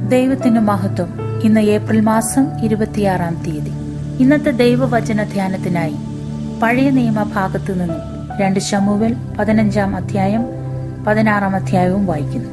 ദൈവത്തിന് മഹത്വം ഇന്ന് ഏപ്രിൽ മാസം ഇരുപത്തിയാറാം തീയതി ഇന്നത്തെ ദൈവവചന ധ്യാനത്തിനായി പഴയ നിയമ ഭാഗത്തു നിന്നും രണ്ട് ശമുവൽ പതിനഞ്ചാം അധ്യായം പതിനാറാം അധ്യായവും വായിക്കുന്നു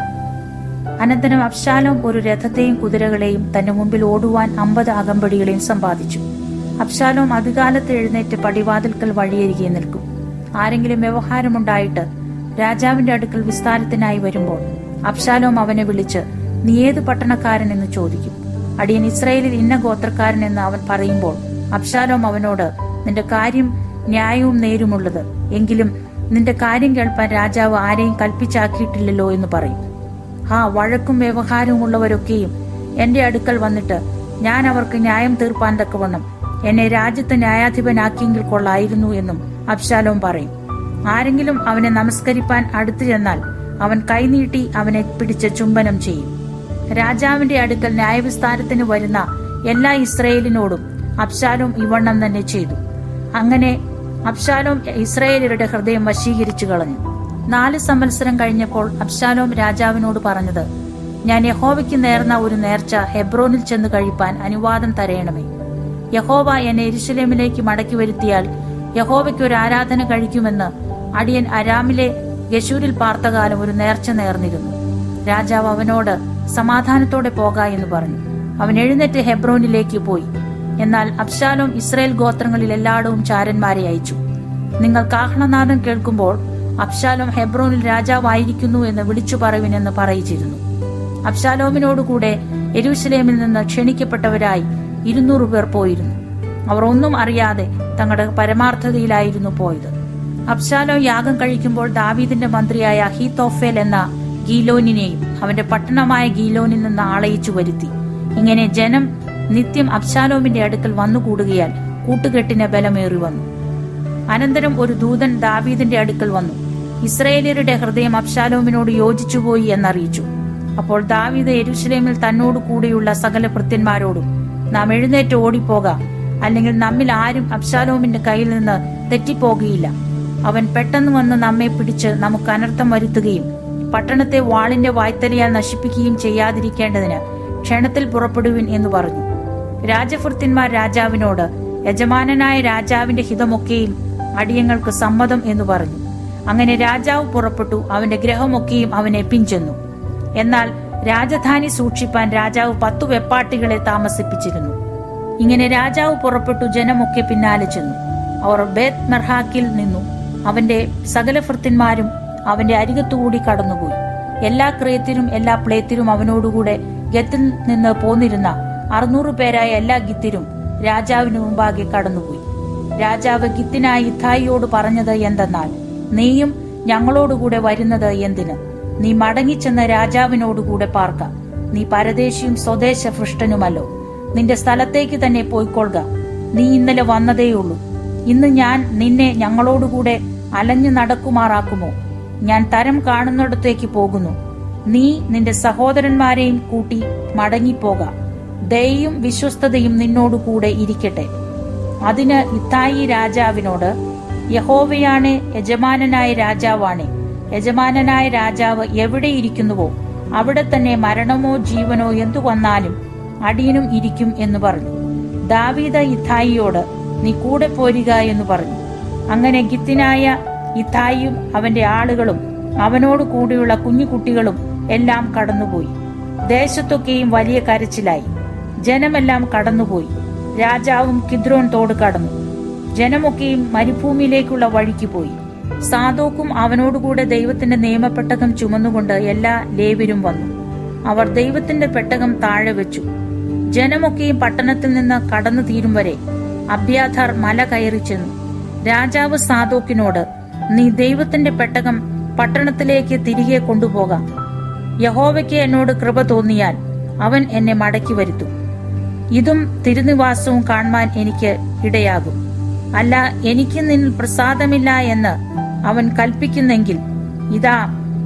അനന്തരം അബ്ശാലോം ഒരു രഥത്തെയും കുതിരകളെയും തന്റെ മുമ്പിൽ ഓടുവാൻ അമ്പത് അകമ്പടികളെയും സമ്പാദിച്ചു അബ്ശാലോം അതികാലത്ത് എഴുന്നേറ്റ് പടിവാതിൽക്കൽ വഴിയരികെ നിൽക്കും ആരെങ്കിലും വ്യവഹാരമുണ്ടായിട്ട് രാജാവിന്റെ അടുക്കൽ വിസ്താരത്തിനായി വരുമ്പോൾ അബ്ശാലോം അവനെ വിളിച്ച് നീ ഏത് പട്ടണക്കാരൻ എന്ന് ചോദിക്കും അടിയൻ ഇസ്രയേലിൽ ഇന്ന ഗോത്രക്കാരൻ എന്ന് അവൻ പറയുമ്പോൾ അബ്ശാലോം അവനോട് നിന്റെ കാര്യം ന്യായവും നേരുമുള്ളത് എങ്കിലും നിന്റെ കാര്യം കേൾപ്പാൻ രാജാവ് ആരെയും കൽപ്പിച്ചാക്കിയിട്ടില്ലല്ലോ എന്ന് പറയും ആ വഴക്കും വ്യവഹാരവും ഉള്ളവരൊക്കെയും എന്റെ അടുക്കൽ വന്നിട്ട് ഞാൻ അവർക്ക് ന്യായം തീർപ്പാൻ തക്കവണ്ണം എന്നെ രാജ്യത്ത് ന്യായാധിപനാക്കിയെങ്കിൽ കൊള്ളായിരുന്നു എന്നും അബ്ശാലോം പറയും ആരെങ്കിലും അവനെ നമസ്കരിപ്പാൻ അടുത്തു ചെന്നാൽ അവൻ കൈനീട്ടി അവനെ പിടിച്ച് ചുംബനം ചെയ്യും രാജാവിന്റെ അടുക്കൽ ന്യായവിസ്താരത്തിന് വരുന്ന എല്ലാ ഇസ്രയേലിനോടും അബ്ശാലോം ഇവണ്ണം തന്നെ ചെയ്തു അങ്ങനെ അബ്ശാലോം ഇസ്രയേലരുടെ ഹൃദയം വശീകരിച്ചു കളഞ്ഞു നാല് സംവത്സരം കഴിഞ്ഞപ്പോൾ അബ്ശാലോം രാജാവിനോട് പറഞ്ഞത് ഞാൻ യഹോവയ്ക്ക് നേർന്ന ഒരു നേർച്ച ഹെബ്രോനിൽ ചെന്ന് കഴിപ്പാൻ അനുവാദം തരയണമേ യഹോവ എന്നെ എരുശലേമിലേക്ക് മടക്കി വരുത്തിയാൽ യഹോവയ്ക്ക് ഒരു ആരാധന കഴിക്കുമെന്ന് അടിയൻ അരാമിലെ യശൂരിൽ പാർത്തകാലം ഒരു നേർച്ച നേർന്നിരുന്നു രാജാവ് അവനോട് സമാധാനത്തോടെ പോക എന്ന് പറഞ്ഞു അവൻ എഴുന്നേറ്റ് ഹെബ്രോനിലേക്ക് പോയി എന്നാൽ അബ്ശാലോം ഇസ്രയേൽ ഗോത്രങ്ങളിൽ എല്ലായിടവും ചാരന്മാരെ അയച്ചു നിങ്ങൾ കാഹളനാദം കേൾക്കുമ്പോൾ അബ്ശാലോം ഹെബ്രോനിൽ രാജാവായിരിക്കുന്നു എന്ന് വിളിച്ചു പറയുവിനെന്ന് പറയിച്ചിരുന്നു അബ്ശാലോമിനോടുകൂടെ എരുസലേമിൽ നിന്ന് ക്ഷണിക്കപ്പെട്ടവരായി ഇരുന്നൂറ് പേർ പോയിരുന്നു അവർ ഒന്നും അറിയാതെ തങ്ങളുടെ പരമാർത്ഥതയിലായിരുന്നു പോയത് അബ്ശാലോം യാഗം കഴിക്കുമ്പോൾ ദാവീദിന്റെ മന്ത്രിയായ ഹീതോഫേൽ എന്ന ഗീലോനിനെയും അവന്റെ പട്ടണമായ ഗീലോനിൽ നിന്ന് ആളയിച്ചു വരുത്തി ഇങ്ങനെ ജനം നിത്യം അബ്ശാലോമിന്റെ അടുക്കൽ വന്നുകൂടുകയാൽ കൂട്ടുകെട്ടിന് ബലമേറി വന്നു അനന്തരം ഒരു ദൂതൻ ദാവീദിന്റെ അടുക്കൽ വന്നു ഇസ്രയേലിയരുടെ ഹൃദയം അബ്ശാലോമിനോട് യോജിച്ചുപോയി എന്നറിയിച്ചു അപ്പോൾ ദാവീദ് എരുശലേമിൽ തന്നോട് കൂടെയുള്ള സകല ഭൃത്യന്മാരോടും നാം എഴുന്നേറ്റ് ഓടിപ്പോക അല്ലെങ്കിൽ നമ്മിൽ ആരും അബ്ശാലോമിന്റെ കയ്യിൽ നിന്ന് തെറ്റിപ്പോകുകയില്ല അവൻ പെട്ടെന്ന് വന്ന് നമ്മെ പിടിച്ച് നമുക്ക് അനർത്ഥം വരുത്തുകയും പട്ടണത്തെ വാളിന്റെ വായ്ത്തലയാൽ നശിപ്പിക്കുകയും ചെയ്യാതിരിക്കേണ്ടതിന് ക്ഷണത്തിൽ പുറപ്പെടുവിൻ എന്ന് പറഞ്ഞു രാജഭൃത്യന്മാർ രാജാവിനോട് യജമാനനായ രാജാവിന്റെ ഹിതമൊക്കെയും അടിയങ്ങൾക്ക് സമ്മതം എന്ന് പറഞ്ഞു അങ്ങനെ രാജാവ് പുറപ്പെട്ടു അവന്റെ ഗ്രഹമൊക്കെയും അവനെ പിഞ്ചെന്നു എന്നാൽ രാജധാനി സൂക്ഷിപ്പാൻ രാജാവ് പത്തു വെപ്പാട്ടികളെ താമസിപ്പിച്ചിരുന്നു ഇങ്ങനെ രാജാവ് പുറപ്പെട്ടു ജനമൊക്കെ പിന്നാലെ ചെന്നു അവർ ബേത് മെർഹാക്കിൽ നിന്നു അവന്റെ സകല ഭൃത്യന്മാരും അവന്റെ അരികത്തുകൂടി കടന്നുപോയി എല്ലാ ക്രേത്തിലും എല്ലാ പ്ലേത്തിലും അവനോടുകൂടെ ഗത്തിൽ നിന്ന് പോന്നിരുന്ന അറുന്നൂറ് പേരായ എല്ലാ ഗിത്തിരും രാജാവിന് മുമ്പാകെ കടന്നുപോയി രാജാവ് ഗിത്തിനായ ഇഥായിയോട് പറഞ്ഞത് എന്തെന്നാൽ നീയും ഞങ്ങളോടുകൂടെ വരുന്നത് എന്തിന് നീ മടങ്ങിച്ചെന്ന് രാജാവിനോടുകൂടെ പാർക്ക നീ പരദേശിയും സ്വദേശ ഭൃഷ്ടനുമല്ലോ നിന്റെ സ്ഥലത്തേക്ക് തന്നെ പോയിക്കൊള്ളുക നീ ഇന്നലെ വന്നതേയുള്ളൂ ഇന്ന് ഞാൻ നിന്നെ ഞങ്ങളോടുകൂടെ അലഞ്ഞു നടക്കുമാറാക്കുമോ ഞാൻ തരം കാണുന്നിടത്തേക്ക് പോകുന്നു നീ നിന്റെ സഹോദരന്മാരെയും കൂട്ടി മടങ്ങിപ്പോക ദയയും വിശ്വസ്തതയും നിന്നോടുകൂടെ ഇരിക്കട്ടെ അതിന് ഇത്തായി രാജാവിനോട് യഹോവയാണ് യജമാനനായ രാജാവാണ് യജമാനനായ രാജാവ് എവിടെയിരിക്കുന്നുവോ അവിടെ തന്നെ മരണമോ ജീവനോ എന്തു വന്നാലും അടിയനും ഇരിക്കും എന്ന് പറഞ്ഞു ദാവീദ ഇത്തായിയോട് നീ കൂടെ പോരുക എന്ന് പറഞ്ഞു അങ്ങനെ ഗിത്തിനായ ഇത്തായിയും അവന്റെ ആളുകളും അവനോട് കൂടെയുള്ള കുഞ്ഞുകുട്ടികളും എല്ലാം കടന്നുപോയി ദേശത്തൊക്കെയും വലിയ കരച്ചിലായി ജനമെല്ലാം കടന്നുപോയി രാജാവും കിദ്രോൻ തോട് കടന്നു ജനമൊക്കെയും മരുഭൂമിയിലേക്കുള്ള വഴിക്ക് പോയി സാധോക്കും അവനോടുകൂടെ ദൈവത്തിന്റെ നിയമപ്പെട്ടകം ചുമന്നുകൊണ്ട് എല്ലാ ലേവരും വന്നു അവർ ദൈവത്തിന്റെ പെട്ടകം താഴെ വെച്ചു ജനമൊക്കെയും പട്ടണത്തിൽ നിന്ന് കടന്നു തീരും വരെ അബ്യാഥാർ മല കയറി ചെന്നു രാജാവ് സാധോക്കിനോട് നീ ദൈവത്തിന്റെ പെട്ടകം പട്ടണത്തിലേക്ക് തിരികെ കൊണ്ടുപോകാം യഹോവയ്ക്ക് എന്നോട് കൃപ തോന്നിയാൽ അവൻ എന്നെ മടക്കി വരുത്തും ഇതും തിരുനിവാസവും കാണുവാൻ എനിക്ക് ഇടയാകും അല്ല എനിക്ക് നിന്നിൽ പ്രസാദമില്ല എന്ന് അവൻ കൽപ്പിക്കുന്നെങ്കിൽ ഇതാ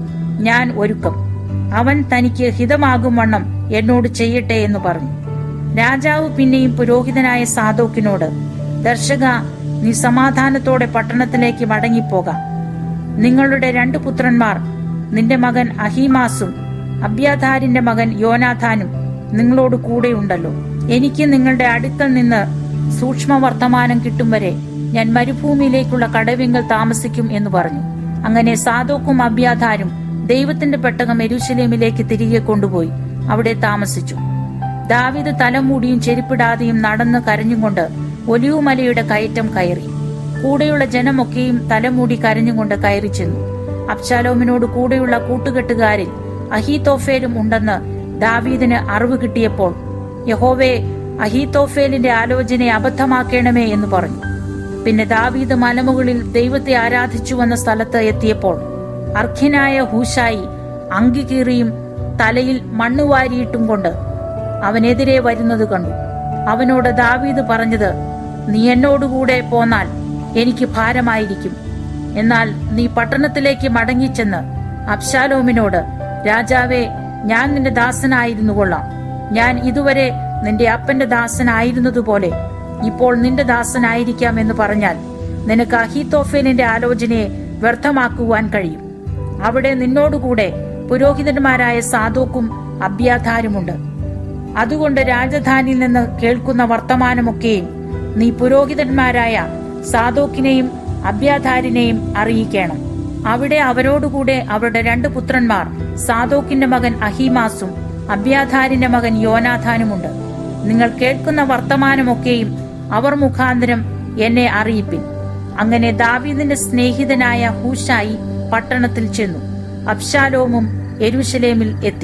ഞാൻ ഒരുക്കം അവൻ തനിക്ക് ഹിതമാകും വണ്ണം എന്നോട് ചെയ്യട്ടെ എന്ന് പറഞ്ഞു രാജാവ് പിന്നെയും പുരോഹിതനായ സാധോക്കിനോട് ദർശക നീ സമാധാനത്തോടെ പട്ടണത്തിലേക്ക് മടങ്ങിപ്പോകാം നിങ്ങളുടെ രണ്ടു പുത്രന്മാർ നിന്റെ മകൻ അഹീമാസും അബ്യാഥാരിന്റെ മകൻ യോനാഥാനും നിങ്ങളോട് കൂടെയുണ്ടല്ലോ എനിക്ക് നിങ്ങളുടെ അടുക്കൽ നിന്ന് സൂക്ഷ്മ വർത്തമാനം കിട്ടും വരെ ഞാൻ മരുഭൂമിയിലേക്കുള്ള കടവിങ്കൽ താമസിക്കും എന്ന് പറഞ്ഞു അങ്ങനെ സാദോക്കും അബ്യാധാരും ദൈവത്തിന്റെ പെട്ടകം എരുശലേമിലേക്ക് തിരികെ കൊണ്ടുപോയി അവിടെ താമസിച്ചു ദാവിദ് തലമൂടിയും ചെരുപ്പിടാതെയും നടന്ന് കരഞ്ഞുകൊണ്ട് ഒലിവുമലയുടെ കയറ്റം കയറി കൂടെയുള്ള ജനമൊക്കെയും തലമൂടി കരഞ്ഞുകൊണ്ട് കയറി ചെന്നു അബ്ശാലോമിനോട് കൂടെയുള്ള കൂട്ടുകെട്ടുകാരിൽ അഹീതോഫേലും ഉണ്ടെന്ന് ദാവീദിന് അറിവ് കിട്ടിയപ്പോൾ യഹോവേ അഹീതോഫേലിന്റെ ആലോചനയെ അബദ്ധമാക്കണമേ എന്ന് പറഞ്ഞു പിന്നെ ദാവീദ് മലമുകളിൽ ദൈവത്തെ ആരാധിച്ചു വന്ന സ്ഥലത്ത് എത്തിയപ്പോൾ അർഖ്യനായ ഹൂഷായി അങ്കി കീറിയും തലയിൽ മണ്ണ് വാരിയിട്ടും കൊണ്ട് അവനെതിരെ വരുന്നത് കണ്ടു അവനോട് ദാവീദ് പറഞ്ഞത് നീ എന്നോടുകൂടെ പോന്നാൽ എനിക്ക് ഭാരമായിരിക്കും എന്നാൽ നീ പട്ടണത്തിലേക്ക് മടങ്ങിച്ചെന്ന് അബ്ശാലോമിനോട് രാജാവേ ഞാൻ നിന്റെ ദാസനായിരുന്നു കൊള്ളാം ഞാൻ ഇതുവരെ നിന്റെ അപ്പന്റെ ദാസനായിരുന്നതുപോലെ ഇപ്പോൾ നിന്റെ ദാസനായിരിക്കാം എന്ന് പറഞ്ഞാൽ നിനക്ക് അഹീത്തോഫേലിന്റെ ആലോചനയെ വ്യർത്ഥമാക്കുവാൻ കഴിയും അവിടെ നിന്നോടുകൂടെ പുരോഹിതന്മാരായ സാധോക്കും അബ്യാധാരുമുണ്ട് അതുകൊണ്ട് രാജധാനിയിൽ നിന്ന് കേൾക്കുന്ന വർത്തമാനമൊക്കെയും നീ പുരോഹിതന്മാരായ സാദോക്കിനെയും അബ്യാധാരിനെയും അറിയിക്കണം അവിടെ അവരോടുകൂടെ അവരുടെ രണ്ട് പുത്രന്മാർ സാദോക്കിന്റെ മകൻ അഹീമാസും അബ്യാധാരിന്റെ മകൻ യോനാഥാനുമുണ്ട് നിങ്ങൾ കേൾക്കുന്ന വർത്തമാനമൊക്കെയും അവർ മുഖാന്തരം എന്നെ അറിയിപ്പിൻ അങ്ങനെ ദാവീദിന്റെ സ്നേഹിതനായ ഹൂഷായി പട്ടണത്തിൽ ചെന്നു അബ്ശാലോമും എരുശലേമിൽ എത്തി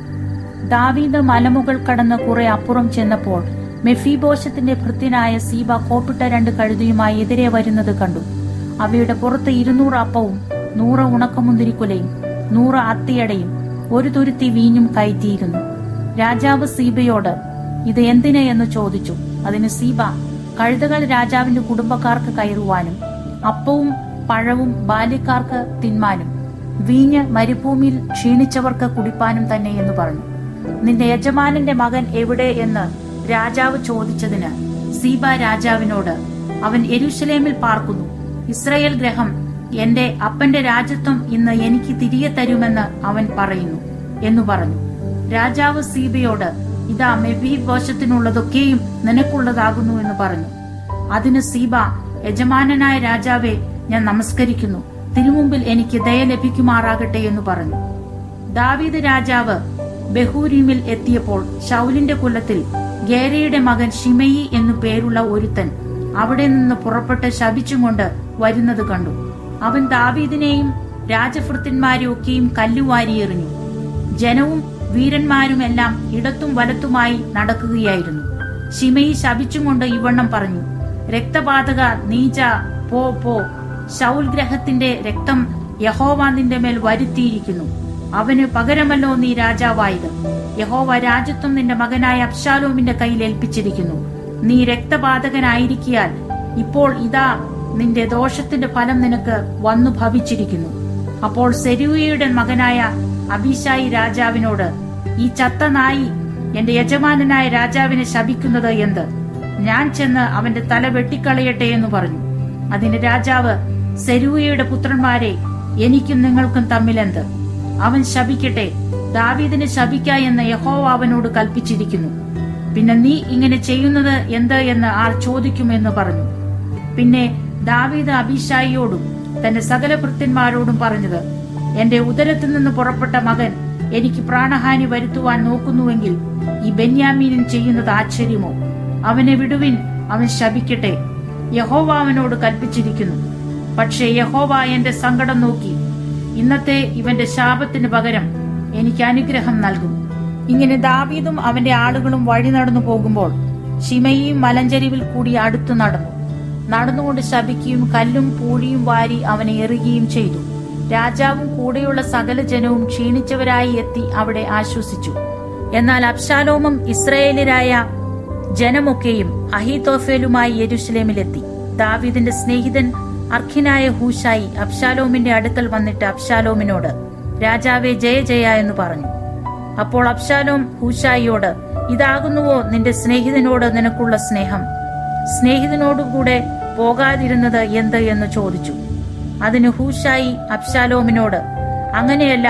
ദാവീദ് മലമുകൾ കടന്ന് കുറെ അപ്പുറം ചെന്നപ്പോൾ മെഫീബോഷത്തിന്റെ ഭൃത്യനായ സീബ കോപ്പിട്ട രണ്ട് കഴുതിയുമായി എതിരെ വരുന്നത് കണ്ടു അവയുടെ പുറത്ത് ഇരുന്നൂറ് അപ്പവും നൂറ് ഉണക്കമുന്തിരിക്കുലയും നൂറ് അത്തിയടയും ഒരു തുരുത്തി വീഞ്ഞും കയറ്റിയിരുന്നു രാജാവ് സീബയോട് ഇത് എന്തിന് എന്ന് ചോദിച്ചു അതിന് സീബ കഴുതകൾ രാജാവിന്റെ കുടുംബക്കാർക്ക് കയറുവാനും അപ്പവും പഴവും ബാല്യക്കാർക്ക് തിന്മാനും വീഞ്ഞ് മരുഭൂമിയിൽ ക്ഷീണിച്ചവർക്ക് കുടിപ്പാനും തന്നെ എന്ന് പറഞ്ഞു നിന്റെ യജമാനന്റെ മകൻ എവിടെ എന്ന് രാജാവ് ചോദിച്ചതിന് സീബ രാജാവിനോട് അവൻ എരുശലേമിൽ പാർക്കുന്നു ഇസ്രയേൽ ഗ്രഹം എന്റെ അപ്പന്റെ രാജ്യത്വം ഇന്ന് എനിക്ക് തിരികെ തരുമെന്ന് അവൻ പറയുന്നു എന്നു പറഞ്ഞു രാജാവ് സീബയോട് ഇതാ മെബി വശത്തിനുള്ളതൊക്കെയും നിനക്കുള്ളതാകുന്നു എന്ന് പറഞ്ഞു അതിന് സീബ യജമാനനായ രാജാവെ ഞാൻ നമസ്കരിക്കുന്നു തിരുമുമ്പിൽ എനിക്ക് ദയ ലഭിക്കുമാറാകട്ടെ എന്ന് പറഞ്ഞു ദാവീദ് രാജാവ് ബഹൂരീമിൽ എത്തിയപ്പോൾ ഷൗലിന്റെ കുലത്തിൽ ഗേരയുടെ മകൻ ഷിമയി എന്നു പേരുള്ള ഒരുത്തൻ അവിടെ നിന്ന് പുറപ്പെട്ട് ശപിച്ചുകൊണ്ട് വരുന്നത് കണ്ടു അവൻ ദാവീദിനെയും രാജഭൃത്യന്മാരെ ഒക്കെയും കല്ലുവാരി എറിഞ്ഞു ജനവും വീരന്മാരുമെല്ലാം ഇടത്തും വലത്തുമായി നടക്കുകയായിരുന്നു ഷിമയി ശപിച്ചുകൊണ്ട് ഇവണ്ണം പറഞ്ഞു രക്തപാതക നീച പോ പോ ശൗൽ ഗ്രഹത്തിന്റെ രക്തം യഹോവ നിന്റെ മേൽ വരുത്തിയിരിക്കുന്നു അവന് പകരമല്ലോ നീ രാജാവായത് യഹോവ രാജ്യത്വം നിന്റെ മകനായ അബ്ശാലോമിന്റെ കയ്യിൽ ഏൽപ്പിച്ചിരിക്കുന്നു നീ രക്തപാതകനായിരിക്കിയാൽ ഇപ്പോൾ ഇതാ നിന്റെ ദോഷത്തിന്റെ ഫലം നിനക്ക് വന്നു ഭവിച്ചിരിക്കുന്നു അപ്പോൾ സെരൂയയുടെ മകനായ അഭിഷായി രാജാവിനോട് ഈ ചത്ത നായി എന്റെ യജമാനനായ രാജാവിനെ ശപിക്കുന്നത് എന്ത് ഞാൻ ചെന്ന് അവന്റെ തല വെട്ടിക്കളയട്ടെ എന്ന് പറഞ്ഞു അതിന് രാജാവ് സെരൂയയുടെ പുത്രന്മാരെ എനിക്കും നിങ്ങൾക്കും തമ്മിലെന്ത് അവൻ ശപിക്കട്ടെ ദാവീദിന് ശപിക്ക എന്ന് യഹോവ അവനോട് കൽപ്പിച്ചിരിക്കുന്നു പിന്നെ നീ ഇങ്ങനെ ചെയ്യുന്നത് എന്ത് എന്ന് ആർ ചോദിക്കുമെന്ന് പറഞ്ഞു പിന്നെ ദാവീദ് അഭിഷായിയോടും തന്റെ സകല ഭൃത്യന്മാരോടും പറഞ്ഞത് എന്റെ ഉദരത്തിൽ നിന്ന് പുറപ്പെട്ട മകൻ എനിക്ക് പ്രാണഹാനി വരുത്തുവാൻ നോക്കുന്നുവെങ്കിൽ ഈ ബെന്യാമീനും ചെയ്യുന്നത് ആശ്ചര്യമോ അവനെ വിടുവിൻ അവൻ ശപിക്കട്ടെ യഹോവ അവനോട് കൽപ്പിച്ചിരിക്കുന്നു പക്ഷേ യഹോവ എന്റെ സങ്കടം നോക്കി ഇന്നത്തെ ഇവന്റെ ശാപത്തിന് പകരം എനിക്ക് അനുഗ്രഹം നൽകും ഇങ്ങനെ ദാവീദും അവന്റെ ആളുകളും വഴി നടന്നു പോകുമ്പോൾ ഷിമയും മലഞ്ചരിവിൽ കൂടി അടുത്തു നടന്നു നടന്നുകൊണ്ട് ശപിക്കുകയും കല്ലും പൂഴിയും വാരി അവനെ എറിയുകയും ചെയ്തു രാജാവും കൂടെയുള്ള സകല ജനവും ക്ഷീണിച്ചവരായി എത്തി അവിടെ ആശ്വസിച്ചു എന്നാൽ അബ്ശാലോമും ഇസ്രയേലരായ ജനമൊക്കെയും അഹീതോഫേലുമായി യെരുഷലേമിലെത്തി ദാവീദിന്റെ സ്നേഹിതൻ അർഖിനായ ഹൂഷായി അബ്ശാലോമിന്റെ അടുക്കൽ വന്നിട്ട് അബ്ശാലോമിനോട് രാജാവെ ജയ ജയ എന്ന് പറഞ്ഞു അപ്പോൾ അബ്ശാലോം ഹൂഷായിയോട് ഇതാകുന്നുവോ നിന്റെ സ്നേഹിതനോട് നിനക്കുള്ള സ്നേഹം സ്നേഹിതനോടുകൂടെ പോകാതിരുന്നത് എന്ത് എന്ന് ചോദിച്ചു അതിന് ഹൂഷായി അബ്ശാലോമിനോട് അങ്ങനെയല്ല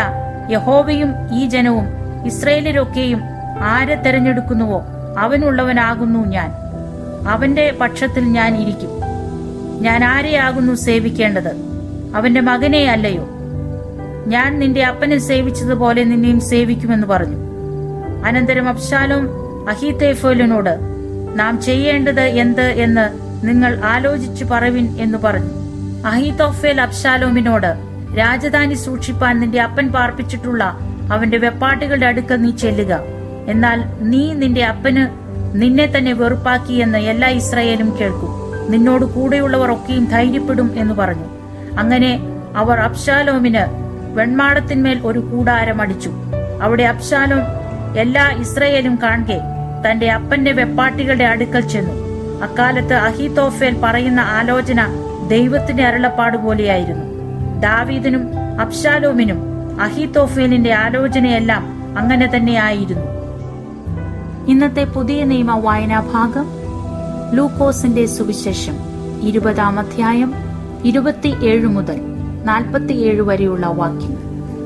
യഹോവയും ഈ ജനവും ഇസ്രയേലരൊക്കെയും ആരെ തെരഞ്ഞെടുക്കുന്നുവോ അവനുള്ളവനാകുന്നു ഞാൻ അവന്റെ പക്ഷത്തിൽ ഞാൻ ഇരിക്കും ഞാൻ ആരെയാകുന്നു സേവിക്കേണ്ടത് അവന്റെ മകനെ അല്ലയോ ഞാൻ നിന്റെ അപ്പനെ സേവിച്ചതുപോലെ നിന്നെയും സേവിക്കുമെന്ന് പറഞ്ഞു അനന്തരം അബ്ശാലോം അഹീത്തേഫോലിനോട് നാം ചെയ്യേണ്ടത് എന്ത് എന്ന് നിങ്ങൾ ആലോചിച്ചു പറവിൻ എന്ന് പറഞ്ഞു അഹീതോഫേൽ അബ്ശാലോമിനോട് രാജധാനി സൂക്ഷിപ്പാൻ നിന്റെ അപ്പൻ പാർപ്പിച്ചിട്ടുള്ള അവന്റെ വെപ്പാട്ടുകളുടെ അടുക്കൽ നീ ചെല്ലുക എന്നാൽ നീ നിന്റെ അപ്പന് നിന്നെ തന്നെ വെറുപ്പാക്കി എന്ന് എല്ലാ ഇസ്രായേലും കേൾക്കും നിന്നോട് കൂടെയുള്ളവർ ഒക്കെയും ധൈര്യപ്പെടും എന്ന് പറഞ്ഞു അങ്ങനെ അവർ അബ്ശാലോമിന് വെൺമാടത്തിന്മേൽ ഒരു കൂടാരം അടിച്ചു അവിടെ അബ്ശാലോം എല്ലാ ഇസ്രയേലും കാണെ തന്റെ അപ്പന്റെ വെപ്പാട്ടികളുടെ അടുക്കൽ ചെന്നു അക്കാലത്ത് അഹീതോഫേൽ പറയുന്ന ആലോചന ദൈവത്തിന്റെ അരുളപ്പാട് പോലെയായിരുന്നു ദാവീദിനും അബ്ശാലോമിനും അഹീതോഫേലിന്റെ ആലോചനയെല്ലാം അങ്ങനെ തന്നെയായിരുന്നു ഇന്നത്തെ പുതിയ നിയമ വായനാ ഭാഗം ലൂക്കോസിന്റെ സുവിശേഷം ഇരുപതാം അധ്യായം ഇരുപത്തിയേഴ് മുതൽ നാൽപ്പത്തിയേഴ് വരെയുള്ള വാക്യങ്ങൾ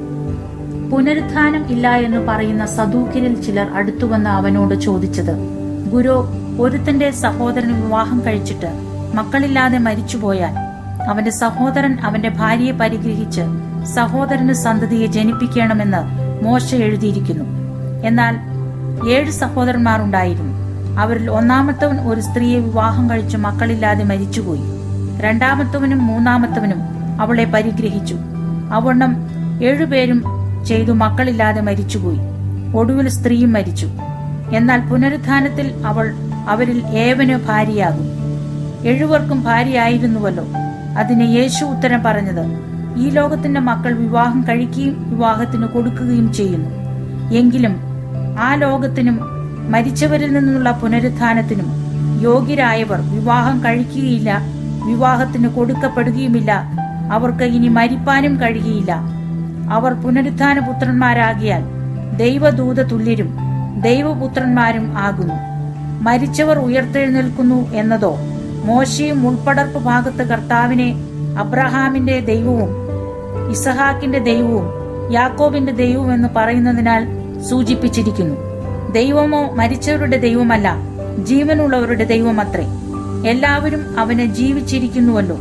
പുനരുത്ഥാനം ഇല്ല എന്ന് പറയുന്ന സദൂക്കരിൽ ചിലർ അടുത്തുവന്ന് അവനോട് ചോദിച്ചത് ഗുരു ഒരുത്തന്റെ സഹോദരൻ വിവാഹം കഴിച്ചിട്ട് മക്കളില്ലാതെ മരിച്ചുപോയാൽ അവന്റെ സഹോദരൻ അവന്റെ ഭാര്യയെ പരിഗ്രഹിച്ച് സഹോദരന് സന്തതിയെ ജനിപ്പിക്കണമെന്ന് മോശ എഴുതിയിരിക്കുന്നു എന്നാൽ ഏഴ് സഹോദരന്മാർ ഉണ്ടായിരുന്നു അവരിൽ ഒന്നാമത്തവൻ ഒരു സ്ത്രീയെ വിവാഹം കഴിച്ച് മക്കളില്ലാതെ മരിച്ചുപോയി രണ്ടാമത്തവനും മൂന്നാമത്തവനും അവളെ പരിഗ്രഹിച്ചു അവണ്ണം ഏഴുപേരും ചെയ്തു മക്കളില്ലാതെ മരിച്ചുപോയി ഒടുവിൽ സ്ത്രീയും മരിച്ചു എന്നാൽ പുനരുത്ഥാനത്തിൽ അവൾ അവരിൽ ഏവന് ഭാര്യയാകും എഴുവർക്കും ഭാര്യയായിരുന്നുവല്ലോ അതിന് യേശു ഉത്തരം പറഞ്ഞത് ഈ ലോകത്തിന്റെ മക്കൾ വിവാഹം കഴിക്കുകയും വിവാഹത്തിന് കൊടുക്കുകയും ചെയ്യുന്നു എങ്കിലും ആ ലോകത്തിനും മരിച്ചവരിൽ നിന്നുള്ള പുനരുത്ഥാനത്തിനും യോഗ്യരായവർ വിവാഹം കഴിക്കുകയില്ല വിവാഹത്തിന് കൊടുക്കപ്പെടുകയുമില്ല അവർക്ക് ഇനി മരിപ്പാനും കഴിയുകയില്ല അവർ പുനരുത്ഥാന പുത്രന്മാരാകിയാൽ ദൈവദൂത തുല്യരും ദൈവപുത്രന്മാരും ആകുന്നു മരിച്ചവർ ഉയർത്തെഴുന്നേൽക്കുന്നു എന്നതോ മോശയും ഉൾപ്പടർപ്പ് ഭാഗത്ത് കർത്താവിനെ അബ്രഹാമിന്റെ ദൈവവും ഇസഹാക്കിന്റെ ദൈവവും യാക്കോബിന്റെ ദൈവവും എന്ന് പറയുന്നതിനാൽ സൂചിപ്പിച്ചിരിക്കുന്നു ദൈവമോ മരിച്ചവരുടെ ദൈവമല്ല ജീവനുള്ളവരുടെ ദൈവമത്രേ എല്ലാവരും അവന് ജീവിച്ചിരിക്കുന്നുവല്ലോ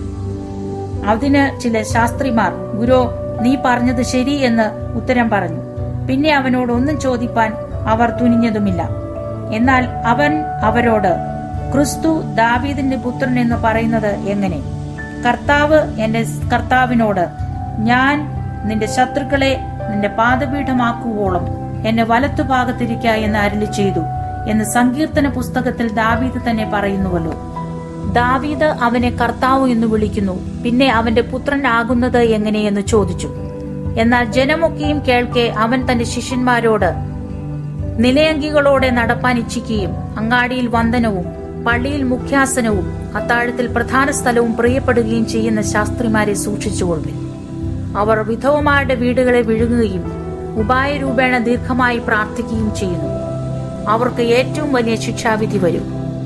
അതിന് ചില ശാസ്ത്രിമാർ ഗുരോ നീ പറഞ്ഞത് ശരി എന്ന് ഉത്തരം പറഞ്ഞു പിന്നെ അവനോട് ഒന്നും ചോദിപ്പാൻ അവർ തുനിഞ്ഞതുമില്ല എന്നാൽ അവൻ അവരോട് ക്രിസ്തു ദാവീദിന്റെ പുത്രൻ എന്ന് പറയുന്നത് എങ്ങനെ കർത്താവ് എന്റെ കർത്താവിനോട് ഞാൻ നിന്റെ ശത്രുക്കളെ നിന്റെ പാദപീഠമാക്കുവോളം എന്നെ വലത്തുഭാഗത്തിരിക്ക എന്ന് അരുളി ചെയ്തു എന്ന് സങ്കീർത്തന പുസ്തകത്തിൽ ദാവീദ് തന്നെ പറയുന്നുവല്ലോ ദാവീദ് അവനെ കർത്താവ് എന്ന് വിളിക്കുന്നു പിന്നെ അവന്റെ പുത്രനാകുന്നത് എങ്ങനെയെന്ന് ചോദിച്ചു എന്നാൽ ജനമൊക്കെയും കേൾക്കെ അവൻ തന്റെ ശിഷ്യന്മാരോട് നിലയങ്കികളോടെ നടപ്പാൻ ഇച്ഛിക്കുകയും അങ്ങാടിയിൽ വന്ദനവും പള്ളിയിൽ മുഖ്യാസനവും അത്താഴത്തിൽ പ്രധാന സ്ഥലവും പ്രിയപ്പെടുകയും ചെയ്യുന്ന ശാസ്ത്രിമാരെ സൂക്ഷിച്ചുകൊള്ളുവിൻ അവർ വിധവമാരുടെ വീടുകളെ വിഴുങ്ങുകയും ഉപായരൂപേണ ദീർഘമായി പ്രാർത്ഥിക്കുകയും ചെയ്യുന്നു അവർക്ക് ഏറ്റവും വലിയ ശിക്ഷാവിധി വരും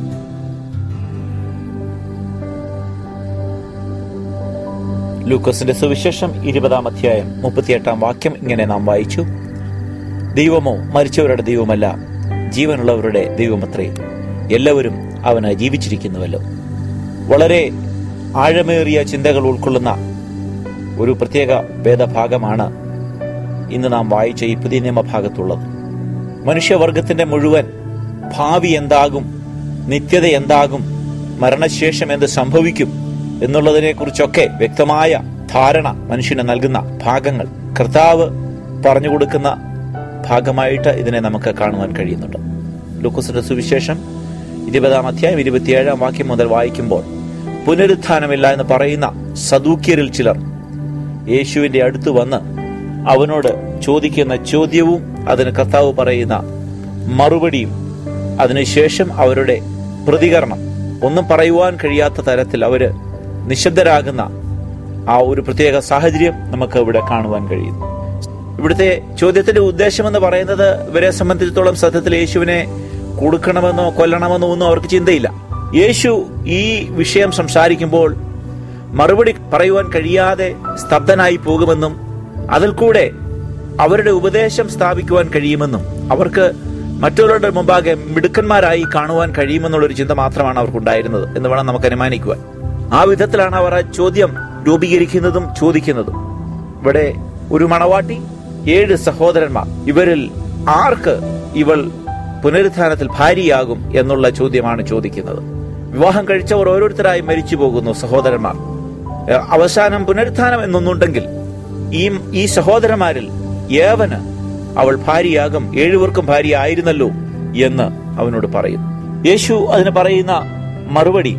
ലൂക്കോസിന്റെ സുവിശേഷം ഇരുപതാം അധ്യായം മുപ്പത്തിയെട്ടാം വാക്യം ഇങ്ങനെ നാം വായിച്ചു ദൈവമോ മരിച്ചവരുടെ ദൈവമല്ല ജീവനുള്ളവരുടെ ദൈവമത്രേ എല്ലാവരും അവന് ജീവിച്ചിരിക്കുന്നുവല്ലോ വളരെ ആഴമേറിയ ചിന്തകൾ ഉൾക്കൊള്ളുന്ന ഒരു പ്രത്യേക വേദഭാഗമാണ് ഇന്ന് നാം വായിച്ച ഈ പുതിയ നിയമഭാഗത്തുള്ളത് മനുഷ്യവർഗത്തിന്റെ മുഴുവൻ ഭാവി എന്താകും നിത്യത എന്താകും മരണശേഷം എന്ത് സംഭവിക്കും എന്നുള്ളതിനെ കുറിച്ചൊക്കെ വ്യക്തമായ ധാരണ മനുഷ്യന് നൽകുന്ന ഭാഗങ്ങൾ കർത്താവ് പറഞ്ഞു കൊടുക്കുന്ന ഭാഗമായിട്ട് ഇതിനെ നമുക്ക് കാണുവാൻ കഴിയുന്നുണ്ട് ലൂക്കോസിന്റെ സുവിശേഷം ഇരുപതാം അധ്യായം ഇരുപത്തിയേഴാം വാക്യം മുതൽ വായിക്കുമ്പോൾ പുനരുത്ഥാനമില്ല എന്ന് പറയുന്ന സദൂക്യരിൽ ചിലർ യേശുവിന്റെ അടുത്ത് വന്ന് അവനോട് ചോദിക്കുന്ന ചോദ്യവും അതിന് കർത്താവ് പറയുന്ന മറുപടിയും അതിനുശേഷം അവരുടെ പ്രതികരണം ഒന്നും പറയുവാൻ കഴിയാത്ത തരത്തിൽ അവര് നിശബ്ദരാകുന്ന ആ ഒരു പ്രത്യേക സാഹചര്യം നമുക്ക് ഇവിടെ കാണുവാൻ കഴിയുന്നു ഇവിടുത്തെ ചോദ്യത്തിന്റെ ഉദ്ദേശം എന്ന് പറയുന്നത് ഇവരെ സംബന്ധിച്ചിടത്തോളം സത്യത്തിൽ യേശുവിനെ കൊടുക്കണമെന്നോ കൊല്ലണമെന്നോ ഒന്നും അവർക്ക് ചിന്തയില്ല യേശു ഈ വിഷയം സംസാരിക്കുമ്പോൾ മറുപടി പറയുവാൻ കഴിയാതെ സ്തബ്ധനായി പോകുമെന്നും അതിൽ കൂടെ അവരുടെ ഉപദേശം സ്ഥാപിക്കുവാൻ കഴിയുമെന്നും അവർക്ക് മറ്റുള്ളവരുടെ മുമ്പാകെ മിടുക്കന്മാരായി കാണുവാൻ കഴിയുമെന്നുള്ളൊരു ചിന്ത മാത്രമാണ് അവർക്കുണ്ടായിരുന്നത് എന്ന് വേണം നമുക്ക് അനുമാനിക്കുവാൻ ആ വിധത്തിലാണ് അവർ ആ ചോദ്യം രൂപീകരിക്കുന്നതും ചോദിക്കുന്നതും ഇവിടെ ഒരു മണവാട്ടി ഏഴ് സഹോദരന്മാർ ഇവരിൽ ആർക്ക് ഇവൾ പുനരുത്ഥാനത്തിൽ ഭാര്യയാകും എന്നുള്ള ചോദ്യമാണ് ചോദിക്കുന്നത് വിവാഹം കഴിച്ചവർ ഓരോരുത്തരായി മരിച്ചു പോകുന്നു സഹോദരന്മാർ ഏഹ് അവസാനം പുനരുത്ഥാനം എന്നൊന്നുണ്ടെങ്കിൽ ഈ ഈ സഹോദരന്മാരിൽ ഏവന് അവൾ ഭാര്യയാകും ഏഴുവർക്കും ഭാര്യ ആയിരുന്നല്ലോ എന്ന് അവനോട് പറയും യേശു അതിന് പറയുന്ന മറുപടി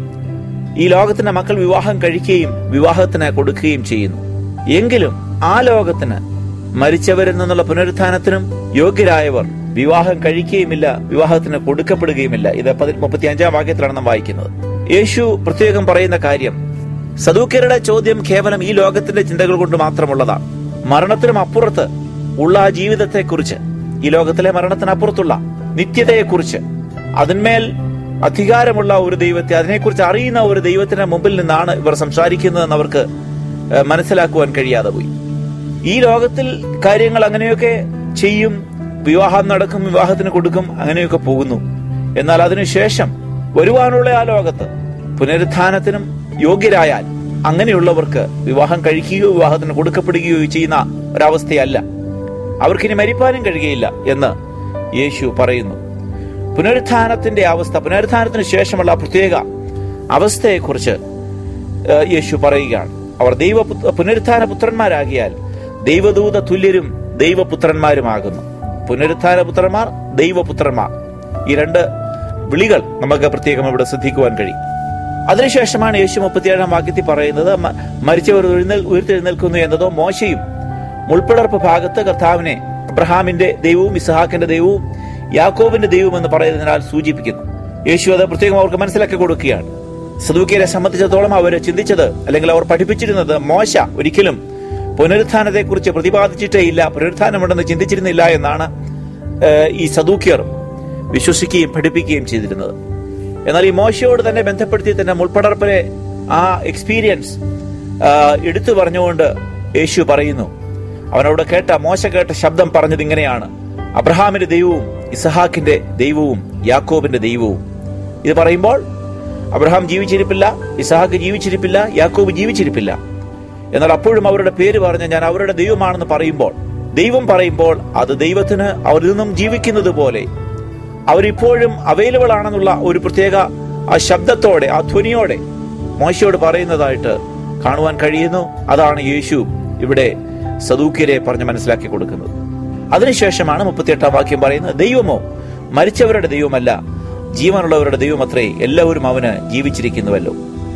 ഈ ലോകത്തിന്റെ മക്കൾ വിവാഹം കഴിക്കുകയും വിവാഹത്തിന് കൊടുക്കുകയും ചെയ്യുന്നു എങ്കിലും ആ ലോകത്തിന് മരിച്ചവരിൽ നിന്നുള്ള പുനരുത്ഥാനത്തിനും യോഗ്യരായവർ വിവാഹം കഴിക്കുകയുമില്ല വിവാഹത്തിന് കൊടുക്കപ്പെടുകയുമില്ല ഇത് പതി- മുപ്പത്തിയഞ്ചാം വാക്യത്തിലാണ് നാം വായിക്കുന്നത് യേശു പ്രത്യേകം പറയുന്ന കാര്യം സദൂക്യരുടെ ചോദ്യം കേവലം ഈ ലോകത്തിന്റെ ചിന്തകൾ കൊണ്ട് മാത്രമുള്ളതാണ് മരണത്തിനും അപ്പുറത്ത് ഉള്ള ആ ജീവിതത്തെക്കുറിച്ച് ഈ ലോകത്തിലെ മരണത്തിനപ്പുറത്തുള്ള നിത്യതയെക്കുറിച്ച് അതിന്മേൽ അധികാരമുള്ള ഒരു ദൈവത്തെ അതിനെക്കുറിച്ച് അറിയുന്ന ഒരു ദൈവത്തിന്റെ മുമ്പിൽ നിന്നാണ് ഇവർ സംസാരിക്കുന്നതെന്ന് അവർക്ക് ഏഹ്, മനസ്സിലാക്കുവാൻ കഴിയാതെ പോയി ഈ ലോകത്തിൽ കാര്യങ്ങൾ അങ്ങനെയൊക്കെ ചെയ്യും വിവാഹം നടക്കും വിവാഹത്തിന് കൊടുക്കും അങ്ങനെയൊക്കെ പോകുന്നു എന്നാൽ അതിനുശേഷം വരുവാനുള്ള ആ ലോകത്ത് പുനരുത്ഥാനത്തിനും യോഗ്യരായാൽ അങ്ങനെയുള്ളവർക്ക് വിവാഹം കഴിക്കുകയോ വിവാഹത്തിന് കൊടുക്കപ്പെടുകയോ ചെയ്യുന്ന ഒരവസ്ഥയല്ല അവർക്കിനി മരിപ്പാനും കഴിയുകയില്ല എന്ന് യേശു പറയുന്നു പുനരുത്ഥാനത്തിന്റെ അവസ്ഥ പുനരുത്ഥാനത്തിന് ശേഷമുള്ള ആ പ്രത്യേക അവസ്ഥയെക്കുറിച്ച് ഏഹ്, യേശു പറയുകയാണ് അവർ ദൈവ പുനരുത്ഥാന പുത്രന്മാരാകിയാൽ ദൈവദൂത തുല്യരും ദൈവപുത്രന്മാരുമാകുന്നു പുനരുത്ഥാന പുത്രന്മാർ ദൈവപുത്രന്മാർ ഈ രണ്ട് വിളികൾ നമുക്ക് പ്രത്യേകം ഇവിടെ ശ്രദ്ധിക്കുവാൻ കഴിയും അതിനുശേഷമാണ് യേശു മുപ്പത്തിയേഴാം വാക്യത്തിൽ പറയുന്നത് മ- മരിച്ചവർ ഉയർന്നേൽ ഉയർത്തെഴുന്നേൽക്കുന്നു എന്നതോ മോശയും മുൾപ്പിളർപ്പ് ഭാഗത്ത് കർത്താവിനെ അബ്രഹാമിന്റെ ദൈവവും ഇസഹാക്കിന്റെ ദൈവവും യാക്കോബിന്റെ ദൈവവും എന്ന് പറയുന്നതിനാൽ സൂചിപ്പിക്കുന്നു യേശു അത് പ്രത്യേകം അവർക്ക് മനസ്സിലാക്കി കൊടുക്കുകയാണ് സദൂക്കിയരെ സംബന്ധിച്ചിടത്തോളം അവർ ചിന്തിച്ചത് അല്ലെങ്കിൽ അവർ പഠിപ്പിച്ചിരുന്നത് മോശ ഒരിക്കലും പുനരുത്ഥാനത്തെക്കുറിച്ച് പ്രതിപാദിച്ചിട്ടേ ഇല്ല പുനരുത്ഥാനമുണ്ടെന്ന് ചിന്തിച്ചിരുന്നില്ല എന്നാണ് ഏഹ്, ഈ സദൂക്യർ വിശ്വസിക്കുകയും പഠിപ്പിക്കുകയും ചെയ്തിരുന്നത് എന്നാൽ ഈ മോശയോട് തന്നെ ബന്ധപ്പെടുത്തി തന്നെ മുൾപ്പടർപ്പിലെ ആ എക്സ്പീരിയൻസ് ആ, എടുത്തു പറഞ്ഞുകൊണ്ട് യേശു പറയുന്നു അവനവിടെ കേട്ട മോശ കേട്ട ശബ്ദം പറഞ്ഞത് ഇങ്ങനെയാണ് അബ്രഹാമിന്റെ ദൈവവും ഇസഹാക്കിന്റെ ദൈവവും യാക്കോബിന്റെ ദൈവവും ഇത് പറയുമ്പോൾ അബ്രഹാം ജീവിച്ചിരിപ്പില്ല ഇസഹാക്ക് ജീവിച്ചിരിപ്പില്ല യാക്കോബ് ജീവിച്ചിരിപ്പില്ല എന്നാൽ അപ്പോഴും അവരുടെ പേര് പറഞ്ഞ് ഞാൻ അവരുടെ ദൈവമാണെന്ന് പറയുമ്പോൾ ദൈവം പറയുമ്പോൾ അത് ദൈവത്തിന് അവരിൽ നിന്നും ജീവിക്കുന്നത് പോലെ അവരിപ്പോഴും അവൈലബിൾ ആണെന്നുള്ള ഒരു പ്രത്യേക ആ ശബ്ദത്തോടെ ആ ധ്വനിയോടെ മോശയോട് പറയുന്നതായിട്ട് കാണുവാൻ കഴിയുന്നു അതാണ് യേശു ഇവിടെ സദൂക്യരെ പറഞ്ഞ് മനസ്സിലാക്കി കൊടുക്കുന്നത് അതിനുശേഷമാണ് മുപ്പത്തിയെട്ടാം വാക്യം പറയുന്നത് ദൈവമോ മരിച്ചവരുടെ ദൈവമല്ല ജീവനുള്ളവരുടെ ദൈവമത്രേ എല്ലാവരും അവന് ജീവിച്ചിരിക്കുന്നുവല്ലോ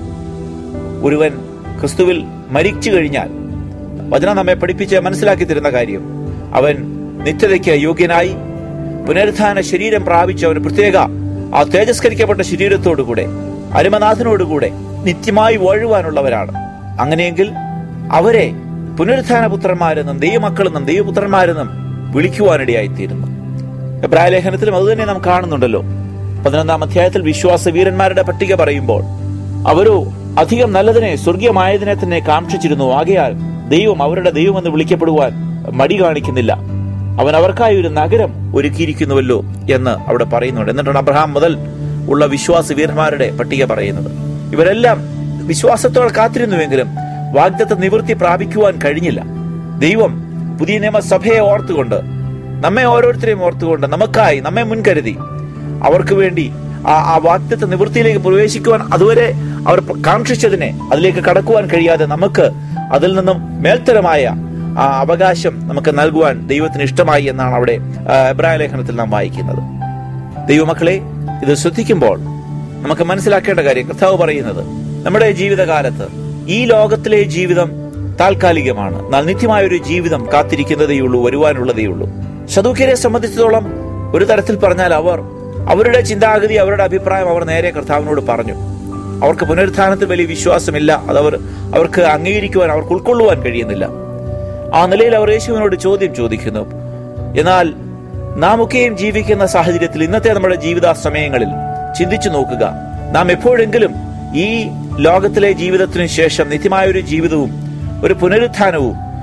ഒരുവൻ ക്രിസ്തുവിൽ മരിച്ചു കഴിഞ്ഞാൽ വചനം നമ്മെ പഠിപ്പിച്ച് മനസ്സിലാക്കി തരുന്ന കാര്യം അവൻ നിത്യതയ്ക്ക് യോഗ്യനായി പുനരുത്ഥാന ശരീരം പ്രാപിച്ച അവന് പ്രത്യേക ആ തേജസ്കരിക്കപ്പെട്ട ശരീരത്തോടുകൂടെ അരുമനാഥനോടുകൂടെ നിത്യമായി വാഴുവാനുള്ളവരാണ് അങ്ങനെയെങ്കിൽ അവരെ പുനരുത്ഥാന പുത്രന്മാരെന്നും ദൈവമക്കളെന്നും ദൈവപുത്രന്മാരെന്നും വിളിക്കുവാനിടയായിത്തീരുന്നു എബ്രായ ലേഖനത്തിലും അതുതന്നെ നാം കാണുന്നുണ്ടല്ലോ പതിനൊന്നാം അധ്യായത്തിൽ വിശ്വാസ വീരന്മാരുടെ പട്ടിക പറയുമ്പോൾ അവരോ അധികം നല്ലതിനെ സ്വർഗീയമായതിനെ തന്നെ കാക്ഷിച്ചിരുന്നു ആകയാൽ ദൈവം അവരുടെ ദൈവമെന്ന് വിളിക്കപ്പെടുവാൻ മടി കാണിക്കുന്നില്ല അവൻ അവർക്കായി ഒരു നഗരം ഒരുക്കിയിരിക്കുന്നുവല്ലോ എന്ന് അവിടെ പറയുന്നുണ്ട് എന്നിട്ടാണ് അബ്രഹാം മുതൽ ഉള്ള വിശ്വാസ വീരന്മാരുടെ പട്ടിക പറയുന്നത് ഇവരെല്ലാം വിശ്വാസത്തോടെ കാത്തിരുന്നുവെങ്കിലും വാഗ്ദത്ത നിവൃത്തി പ്രാപിക്കുവാൻ കഴിഞ്ഞില്ല ദൈവം പുതിയ നിയമസഭയെ ഓർത്തുകൊണ്ട് നമ്മെ ഓരോരുത്തരെയും ഓർത്തുകൊണ്ട് നമുക്കായി നമ്മെ മുൻകരുതി അവർക്ക് വേണ്ടി ആ ആ വാക്യത്തെ നിവൃത്തിയിലേക്ക് പ്രവേശിക്കുവാൻ അതുവരെ അവർ കാക്ഷിച്ചതിനെ അതിലേക്ക് കടക്കുവാൻ കഴിയാതെ നമുക്ക് അതിൽ നിന്നും മേൽത്തരമായ ആ അവകാശം നമുക്ക് നൽകുവാൻ ദൈവത്തിന് ഇഷ്ടമായി എന്നാണ് അവിടെ ആ, എബ്രായ ലേഖനത്തിൽ നാം വായിക്കുന്നത് ദൈവമക്കളെ ഇത് ശ്രദ്ധിക്കുമ്പോൾ നമുക്ക് മനസ്സിലാക്കേണ്ട കാര്യം കർത്താവ് പറയുന്നത് നമ്മുടെ ജീവിതകാലത്ത് ഈ ലോകത്തിലെ ജീവിതം താൽക്കാലികമാണ് എന്നാൽ നിത്യമായ ഒരു ജീവിതം കാത്തിരിക്കുന്നതേയുള്ളൂ വരുവാനുള്ളതേയുള്ളൂ സദൂക്യരെ സംബന്ധിച്ചിടത്തോളം ഒരു തരത്തിൽ പറഞ്ഞാൽ അവർ അവരുടെ ചിന്താഗതി അവരുടെ അഭിപ്രായം അവർ നേരെ കർത്താവിനോട് പറഞ്ഞു അവർക്ക് പുനരുത്ഥാനത്തിൽ വലിയ വിശ്വാസമില്ല അതവർ അവർക്ക് അംഗീകരിക്കുവാൻ അവർക്ക് ഉൾക്കൊള്ളുവാൻ കഴിയുന്നില്ല ആ നിലയിൽ അവർ യേശുവിനോട് ചോദ്യം ചോദിക്കുന്നു എന്നാൽ നാം ഒക്കെയും ജീവിക്കുന്ന സാഹചര്യത്തിൽ ഇന്നത്തെ നമ്മുടെ ജീവിത സമയങ്ങളിൽ ചിന്തിച്ചു നോക്കുക നാം എപ്പോഴെങ്കിലും ഈ ലോകത്തിലെ ജീവിതത്തിനു ശേഷം നിത്യമായ ഒരു ജീവിതവും ഒരു പുനരുത്ഥാനവും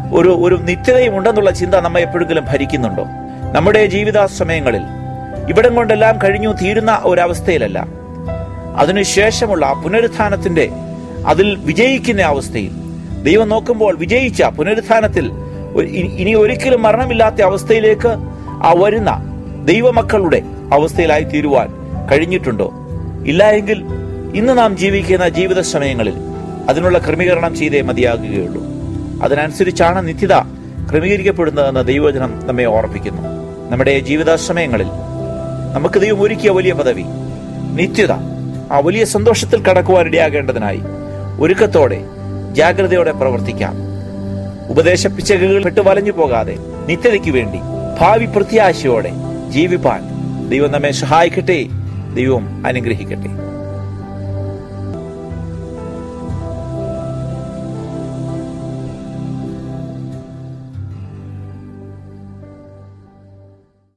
ഒരു ഒരു നിത്യതയും ഉണ്ടെന്നുള്ള ചിന്ത നമ്മെ എപ്പോഴെങ്കിലും ഭരിക്കുന്നുണ്ടോ നമ്മുടെ ജീവിത സമയങ്ങളിൽ ഇവിടം കൊണ്ടെല്ലാം കഴിഞ്ഞു തീരുന്ന ഒരവസ്ഥയിലല്ല അതിനുശേഷമുള്ള പുനരുത്ഥാനത്തിന്റെ അതിൽ വിജയിക്കുന്ന അവസ്ഥയിൽ ദൈവം നോക്കുമ്പോൾ വിജയിച്ച പുനരുത്ഥാനത്തിൽ ഒരു- ഇ- ഇനി ഒരിക്കലും മരണമില്ലാത്ത അവസ്ഥയിലേക്ക് ആ വരുന്ന ദൈവമക്കളുടെ അവസ്ഥയിലായി തീരുവാൻ കഴിഞ്ഞിട്ടുണ്ടോ ഇല്ല എങ്കിൽ ഇന്ന് നാം ജീവിക്കുന്ന ജീവിത സമയങ്ങളിൽ അതിനുള്ള ക്രമീകരണം ചെയ്തേ മതിയാകുകയുള്ളൂ അതിനനുസരിച്ചാണ് നിത്യത ക്രമീകരിക്കപ്പെടുന്നതെന്ന് ദൈവവചനം നമ്മെ ഓർപ്പിക്കുന്നു നമ്മുടെ ജീവിത സമയങ്ങളിൽ നമുക്ക് ദൈവം ഒരുക്കിയ വലിയ പദവി നിത്യത ആ വലിയ സന്തോഷത്തിൽ കടക്കുവാൻ ഇടയാകേണ്ടതിനായി ഒരുക്കത്തോടെ ജാഗ്രതയോടെ പ്രവർത്തിക്കാം ഉപദേശ പിച്ചകുകൾ പെട്ട് വലഞ്ഞു പോകാതെ നിത്യതയ്ക്ക് വേണ്ടി ഭാവി പ്രത്യാശയോടെ ജീവിപ്പാൻ ദൈവം നമ്മെ സഹായിക്കട്ടെ ദൈവം അനുഗ്രഹിക്കട്ടെ